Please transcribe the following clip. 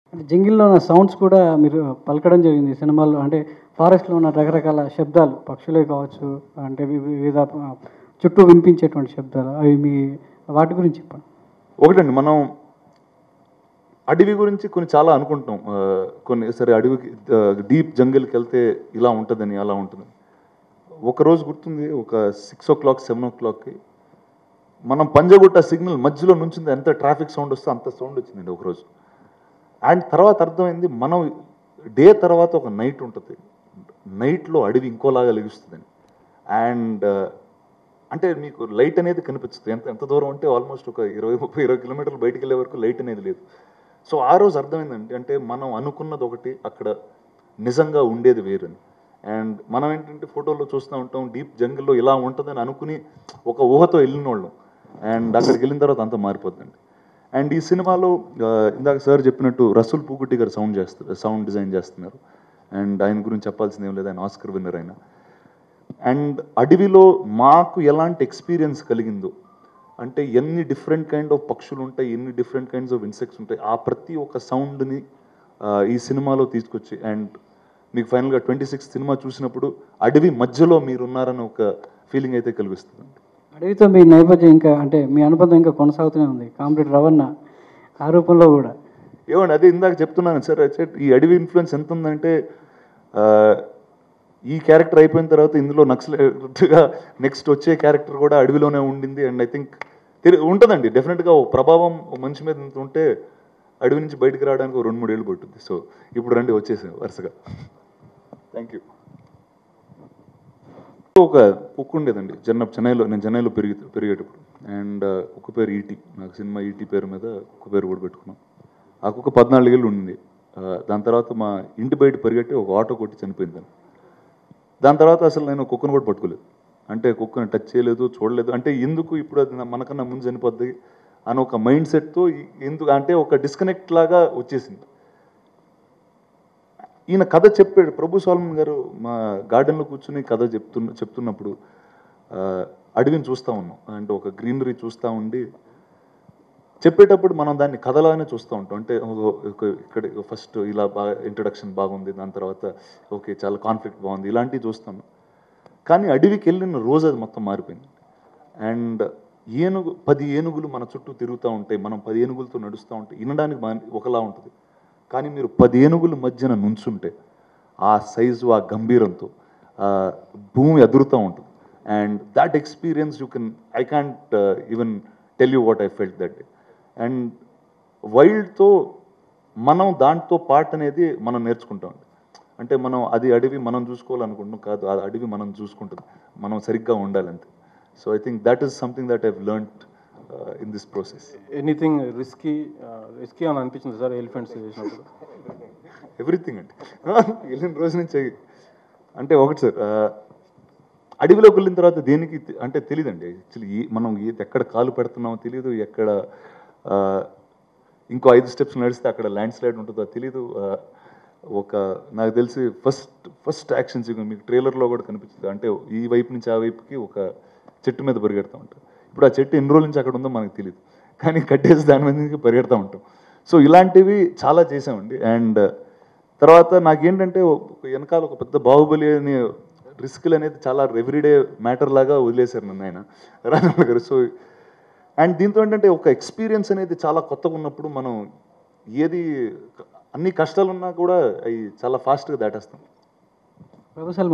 అంటే జంగిల్లో ఉన్న సౌండ్స్ కూడా మీరు పలకడం జరిగింది ఈ సినిమాలో అంటే ఫారెస్ట్లో ఉన్న రకరకాల శబ్దాలు పక్షులే కావచ్చు అంటే వి- వివిధ ఆ, చుట్టూ వినిపించేటువంటి శబ్దాలు అవి మీ వాటి గురించి చెప్పండి ఒకటండి మనం అడవి గురించి కొన్ని చాలా అనుకుంటాం ఆ, కొన్ని సరే అడవికి డీప్ జంగిల్కి వెళ్తే ఇలా ఉంటుందని అలా ఉంటుందని ఒక రోజు గుర్తుంది ఒక సిక్స్ ఓ క్లాక్ సెవెన్ ఓ క్లాక్కి మనం పంజగుట్ట సిగ్నల్ మధ్యలో నుంచింది ఎంత ట్రాఫిక్ సౌండ్ వస్తే అంత సౌండ్ వచ్చిందండి ఒకరోజు అండ్ తర్వాత అర్థమైంది మనం డే తర్వాత ఒక నైట్ ఉంటుంది నైట్లో అడవి ఇంకోలాగా లెగుస్తుందని అండ్ అంటే మీకు లైట్ అనేది కనిపిస్తుంది ఎంత ఎంత దూరం అంటే ఆల్మోస్ట్ ఒక ఇరవై ముప్పై ఇరవై కిలోమీటర్లు బయటికి వెళ్ళే వరకు లైట్ అనేది లేదు సో ఆ రోజు అర్థమైందండి అంటే మనం అనుకున్నది ఒకటి అక్కడ నిజంగా ఉండేది వేరని అండ్ మనం ఏంటంటే ఫోటోల్లో చూస్తూ ఉంటాం డీప్ జంగిల్లో ఇలా ఉంటుందని అనుకుని ఒక ఊహతో వెళ్ళిన వాళ్ళం అండ్ అక్కడికి వెళ్ళిన తర్వాత అంతా మారిపోతుందండి అండ్ ఈ సినిమాలో ఆ, ఇందాక సార్ చెప్పినట్టు రసూల్ పూకుట్టి గారు సౌండ్ చేస్తారు సౌండ్ డిజైన్ చేస్తున్నారు అండ్ ఆయన గురించి చెప్పాల్సింది ఏం లేదు ఆయన ఆస్కర్ విన్నర్ ఆయన అండ్ అడవిలో మాకు ఎలాంటి ఎక్స్పీరియన్స్ కలిగిందో అంటే ఎన్ని డిఫరెంట్ కైండ్ ఆఫ్ పక్షులు ఉంటాయి ఎన్ని డిఫరెంట్ కైండ్స్ ఆఫ్ ఇన్సెక్ట్స్ ఉంటాయి ఆ ప్రతి ఒక్క సౌండ్ని ఈ సినిమాలో తీసుకొచ్చి అండ్ మీకు ఫైనల్గా ట్వంటీ సిక్స్ సినిమా చూసినప్పుడు అడవి మధ్యలో మీరున్నారని ఒక ఫీలింగ్ అయితే కలిగిస్తుంది అడవితో మీ నేపథ్యం ఇంకా అంటే మీ అనుబంధం ఇంకా కొనసాగుతూనే ఉంది కామ్రేడ్ రవణ ఆ రూపంలో కూడా ఏమండి అదే ఇందాక చెప్తున్నాను సార్ I said ఈ అడవి ఇన్ఫ్లుయెన్స్ ఎంత ఉందంటే ఆ, ఈ క్యారెక్టర్ అయిపోయిన తర్వాత ఇందులో నక్సలైట్గా నెక్స్ట్ వచ్చే క్యారెక్టర్ కూడా అడవిలోనే ఉండింది అండ్ ఐ థింక్ ఉంటుందండి డెఫినెట్గా ఒక ప్రభావం ఒక మనిషి మీద ఇంత ఉంటే అడవి నుంచి బయటకు రావడానికి ఒక రెండు మూడు ఏళ్ళు పట్టుద్ది సో ఇప్పుడు రండి వచ్చేసాం వరుసగా థ్యాంక్ యూ ఒక కుక్క ఉండేదండి చిన్న చెన్నైలో నేను చెన్నైలో పెరిగి పెరిగేటప్పుడు అండ్ కుక్క పేరు ఈటీ నాకు సినిమా ఈటీ పేరు మీద కుక్క పేరు కూడా పెట్టుకున్నాం ఆ కుక్క పద్నాలుగేళ్ళు ఉండింది ఆ, దాని తర్వాత మా ఇంటి బయట పరిగెట్టి ఒక ఆటో కొట్టి చనిపోయింది దాన్ని. దాని తర్వాత అసలు నేను కుక్కను కూడా పట్టుకోలేదు అంటే కుక్కను టచ్ చేయలేదు చూడలేదు అంటే ఎందుకు ఇప్పుడు అది నా- మనకన్నా ముందు చనిపోద్ది అని ఒక మైండ్ సెట్తో ఎందుకు అంటే ఒక డిస్కనెక్ట్ లాగా వచ్చేసింది ఈయన కథ చెప్పాడు ప్రభు సాల్మన్ గారు మా గార్డెన్లో కూర్చుని కథ చెప్తున్న చెప్తున్నప్పుడు ఆ, అడవిని చూస్తూ ఉన్నాం అంటే ఒక గ్రీనరీ చూస్తూ ఉండి చెప్పేటప్పుడు మనం దాన్ని కథలానే చూస్తూ ఉంటాం అంటే ఓ- ఒక- ఇక్కడ ఫస్ట్ ఇలా బాగా ఇంట్రడక్షన్ బాగుంది దాని తర్వాత ఓకే చాలా కాన్ఫ్లిక్ట్ బాగుంది ఇలాంటివి చూస్తాం కానీ అడవికి వెళ్ళిన రోజు అది మొత్తం మారిపోయింది అండ్ ఏనుగు పది ఏనుగులు మన చుట్టూ తిరుగుతూ ఉంటాయి మనం పది ఏనుగులతో నడుస్తూ ఉంటే వినడానికి బా ఒకలా ఉంటుంది కానీ మీరు పది ఏనుగుల మధ్యన నుంచుంటే ఆ సైజు ఆ గంభీరంతో ఆ భూమి అదురుతూ ఉంటుంది and that experience you can I can't even tell you what I felt that day and వైల్డ్తో మనం దాంతో పార్ట్ అనేది మనం నేర్చుకుంటాం అంటే మనం అది అడవి మనం చూసుకోవాలనుకుంటున్నాం కాదు ఆ అడవి మనం చూసుకుంటుంది మనం సరిగ్గా ఉండాలంతే so I think that is something that I've learned in this process anything risky risky అని అనిపించింది సార్ ఎలిఫెంట్స్ చేసినప్పుడు ఎవ్రీథింగ్ అంటే వెళ్ళిన రోజు నుంచి అంటే ఒకటి సార్ అడవిలోకి వెళ్ళిన తర్వాత దేనికి తె- అంటే తెలియదండి యాక్చువల్లీ మనం ఏ- ఎక్కడ కాలు పెడుతున్నామో తెలియదు ఎక్కడ ఆ, ఇంకో ఐదు స్టెప్స్ నడిస్తే అక్కడ ల్యాండ్ స్లైడ్ ఉంటుందో తెలియదు ఆ, ఒక నాకు తెలిసి ఫస్ట్ ఫస్ట్ యాక్షన్ సీక్వెన్స్ మీకు ట్రైలర్లో కూడా కనిపిస్తుంది అంటే ఈ వైపు నుంచి ఆ వైపుకి ఒక చెట్టు మీద పరిగెడతా ఉంటాం ఇప్పుడు ఆ చెట్టు ఎన్ని రోజుల నుంచి అక్కడ ఉందో మనకు తెలియదు కానీ కట్టేసి దాని మీద నుంచి పరిగెడతా ఉంటాం సో ఇలాంటివి చాలా చేసామండి అండ్ తర్వాత నాకేంటంటే ఒక వెనకాల ఒక పెద్ద బాహుబలి అని రిస్క్లు అనేది చాలా ఎవ్రీడే మ్యాటర్ లాగా వదిలేశారు నన్ను ఆయన రాజమౌళి గారు సో అండ్ దీంతో ఏంటంటే ఒక ఎక్స్పీరియన్స్ అనేది చాలా కొత్తగా ఉన్నప్పుడు మనం ఏది అన్ని కష్టాలు ఉన్నా కూడా అవి చాలా ఫాస్ట్గా దాటేస్తాం ప్రభు